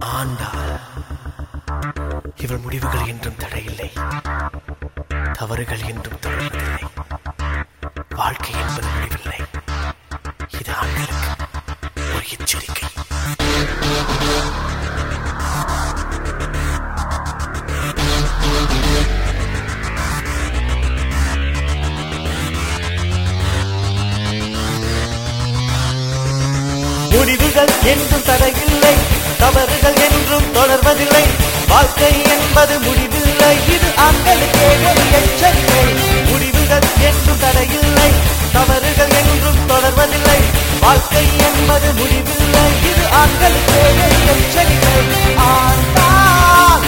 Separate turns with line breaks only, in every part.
ஆண்டாள் இவள் முடிவுகள் என்றும் தடையில்லை தவறுகள் என்றும் தொடர்வதில்லை வாழ்க்கை என்பது முடிவில்லை இது ஆண்களுக்கு ஒரு எச்சரிக்கை முடிவுகள் என்றும் தடையில்லை தவறுகள் என்றும் தொடர்வதில்லை வாழ்க்கை என்பது முடிவில்லை இது ஆண்களுக்கே ஒரு எச்சரிக்கை முடிவுகள் என்றும் தடையில்லை தவறுகள் என்றும் தொடர்வதில்லை வாழ்க்கை என்பது முடிவில்லை இது ஆண்களுக்கே ஒரு எச்சரிக்கை ஆண்டாள்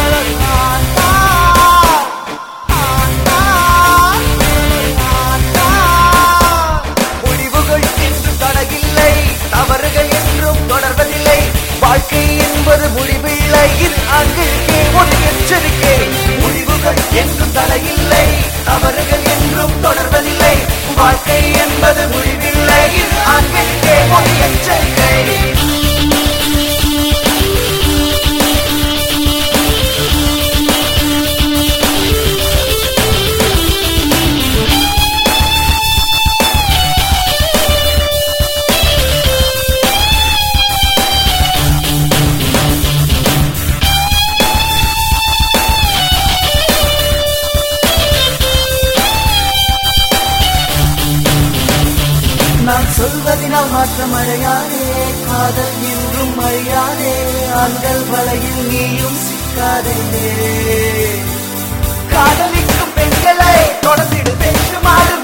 ஆண்டாள் ஆண்டாள் ஆண்டாள் முடிவுகள் என்றும் தடகில்லை தவறுகள் என்றும் தொடர்வதில்லை வாழ்க்கை என்பது முடிவில்லை இது ஆண்களுக்கே ஒரு எச்சரிக்கை முடிவுகள் என்றும் தடையில்லை தவறுகள் என்றும் தொடர்வதில்லை வாழ்க்கை என்பது முடிவில்லை இது ஆண்களுக்கே ஒரு எச்சரிக்கை நான் சொல்வதினால் மாற்றம் அடையாதே காதல் என்றும் அழியாதே ஆண்கள் வலையில் நீயும் சிக்காதே காதலிக்கும் பெண்களை தொடர்ந்திடு பேச்சு மாடு